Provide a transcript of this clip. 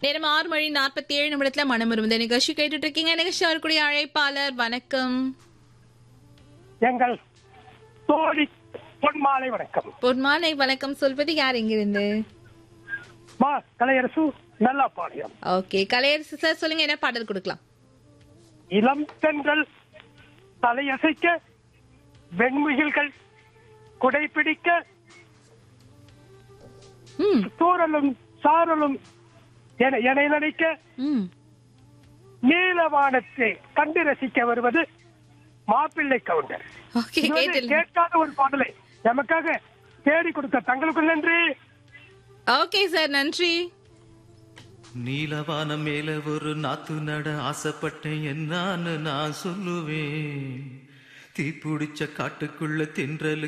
நேரம் ஆறு மணி நாற்பத்தி ஏழு நிமிடத்துல மனம் இருந்த நிகழ்ச்சி கேட்டுட்டு இருக்கீங்க நிகழ்ச்சி வரக்கூடிய அழைப்பாளர் வணக்கம் எங்கள் தோழி பொன்மாலை வணக்கம் பொன்மாலை வணக்கம் சொல்வது யார் இங்கிருந்து மா கலையரசு நல்லா பாடியம் ஓகே கலையரசு சார் சொல்லுங்க என்ன பாடல் கொடுக்கலாம் இளம் தென்றல் தலையசைக்க வெண்முகில்கள் குடைப்பிடிக்க ம் தூரலும் சாரலும் என என நினைக்க ம் நீலவானத்தை கண்டு ரசிக்க வருவது மாப்பிள்ளை கவுண்டர் ஓகே இது வந்து கேட்டு கேட்காத ஒரு பாடலை நமக்காக தேடி கொடுத்த தங்களுக்கு நன்றி ஓகே சார் நன்றி நீலவானம் மேல ஒரு நாத்து நட ஆசைப்பட்டேன் என்னான்னு நான் சொல்லுவேன் தீ பிடிச்ச காட்டுக்குள்ள தென்றலு